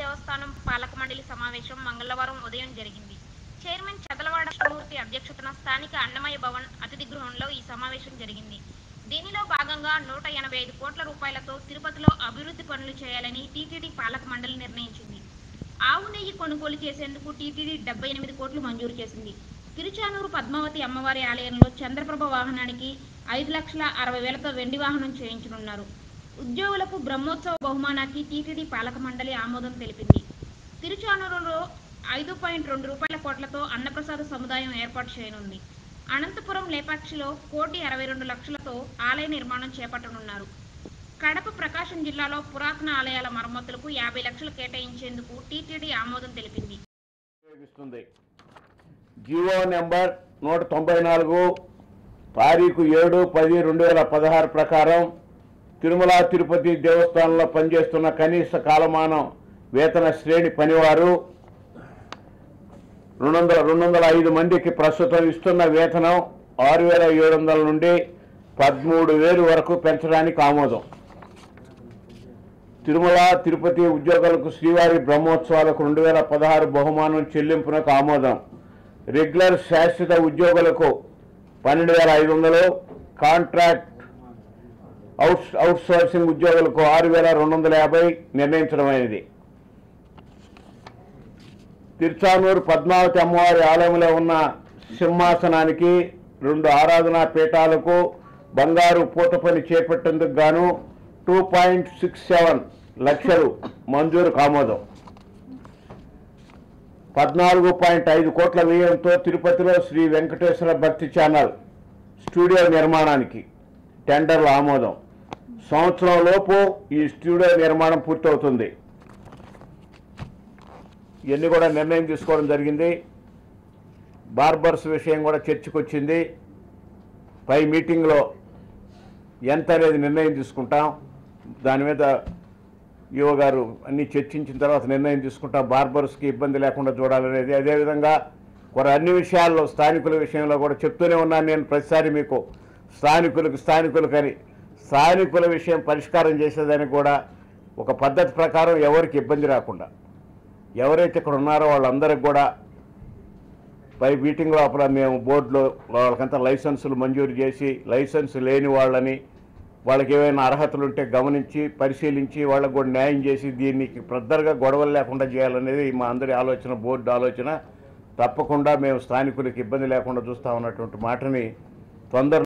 దేవస్థానం పాలక మండలి సమావేశం మంగళవారం ఉదయం జరిగింది చైర్మన్ చదలవాడ కృష్ణమూర్తి అధ్యక్షతన స్థానిక అన్నమయ్య భవన్ అతిథి గృహంలో ఈ సమావేశం జరిగింది దీనిలో భాగంగా నూట ఎనభై ఐదు కోట్ల రూపాయలతో తిరుపతిలో అభివృద్ధి పనులు చేయాలని టీటీడీ పాలక మండలి నిర్ణయించింది ఆవు నెయ్యి కొనుగోలు చేసేందుకు టీటీడీ డెబ్బై ఎనిమిది కోట్లు మంజూరు చేసింది తిరుచానూరు పద్మావతి అమ్మవారి ఆలయంలో చంద్రప్రభ వాహనానికి ఐదు లక్షల అరవై వేలతో వెండి వాహనం చేయించనున్నారు ఉద్యోగులకు బ్రహ్మోత్సవ బహుమానానికి టీటీడీ పాలక మండలి ఆమోదం తెలిపింది తిరుచానూరులో ఐదు పాయింట్ రెండు రూపాయల కోట్లతో అన్నప్రసాద సముదాయం ఏర్పాటు చేయనుంది అనంతపురం లేపాక్షిలో కోటి అరవై రెండు లక్షలతో ఆలయ నిర్మాణం చేపట్టనున్నారు కడప ప్రకాశం జిల్లాలో పురాతన ఆలయాల మరమ్మతులకు యాభై లక్షలు కేటాయించేందుకు టీటీడీ ఆమోదం తెలిపింది ఉపయోగిస్తుంది జీవో నెంబర్ నూట తొంభై నాలుగు తారీఖు ఏడు పది రెండు వేల పదహారు ప్రకారం తిరుమల తిరుపతి దేవస్థానంలో పనిచేస్తున్న కనీస కాలమానం వేతన శ్రేణి పనివారు రెండు వందల రెండు వందల ఐదు మందికి ప్రస్తుతం ఇస్తున్న వేతనం ఆరు వేల ఏడు వందల నుండి పదమూడు వేలు వరకు పెంచడానికి ఆమోదం తిరుమల తిరుపతి ఉద్యోగులకు శ్రీవారి బ్రహ్మోత్సవాలకు రెండు వేల పదహారు బహుమానం చెల్లింపునకు ఆమోదం రెగ్యులర్ శాశ్వత ఉద్యోగులకు పన్నెండు వేల ఐదు వందలు కాంట్రాక్ట్ అవుట్ అవుట్సోర్సింగ్ ఉద్యోగులకు ఆరు వేల రెండు వందల యాభై నిర్ణయించడమైనది తిరుచానూరు పద్మావతి అమ్మవారి ఆలయంలో ఉన్న సింహాసనానికి రెండు ఆరాధనా పీఠాలకు బంగారు పూతపని చేపట్టేందుకు గాను టూ పాయింట్ సిక్స్ సెవెన్ లక్షలు మంజూరు ఆమోదం పద్నాలుగు పాయింట్ ఐదు కోట్ల వ్యయంతో తిరుపతిలో శ్రీ వెంకటేశ్వర భక్తి ఛానల్ స్టూడియో నిర్మాణానికి టెండర్ల ఆమోదం సంవత్సరం లోపు ఈ స్టూడియో నిర్మాణం పూర్తవుతుంది ఇవన్నీ కూడా నిర్ణయం తీసుకోవడం జరిగింది బార్బర్స్ విషయం కూడా చర్చకు వచ్చింది పై మీటింగ్లో ఎంత అనేది నిర్ణయం తీసుకుంటాం దాని మీద యువ గారు అన్ని చర్చించిన తర్వాత నిర్ణయం తీసుకుంటాం బార్బర్స్కి ఇబ్బంది లేకుండా చూడాలనేది అదేవిధంగా కొన్ని అన్ని విషయాల్లో స్థానికుల విషయంలో కూడా చెప్తూనే ఉన్నాను నేను ప్రతిసారి మీకు స్థానికులకు స్థానికులకు అని స్థానికుల విషయం పరిష్కారం చేసేదానికి కూడా ఒక పద్ధతి ప్రకారం ఎవరికి ఇబ్బంది రాకుండా ఎవరైతే ఇక్కడ ఉన్నారో వాళ్ళందరికి కూడా పై మీటింగ్ లోపల మేము బోర్డులో వాళ్ళకంతా లైసెన్సులు మంజూరు చేసి లైసెన్స్ లేని వాళ్ళని వాళ్ళకి ఏమైనా అర్హతలు ఉంటే గమనించి పరిశీలించి వాళ్ళకు కూడా న్యాయం చేసి దీనికి ప్రద్దరుగా గొడవలు లేకుండా చేయాలనేది మా అందరి ఆలోచన బోర్డు ఆలోచన తప్పకుండా మేము స్థానికులకు ఇబ్బంది లేకుండా చూస్తామన్నటువంటి మాటని తొందర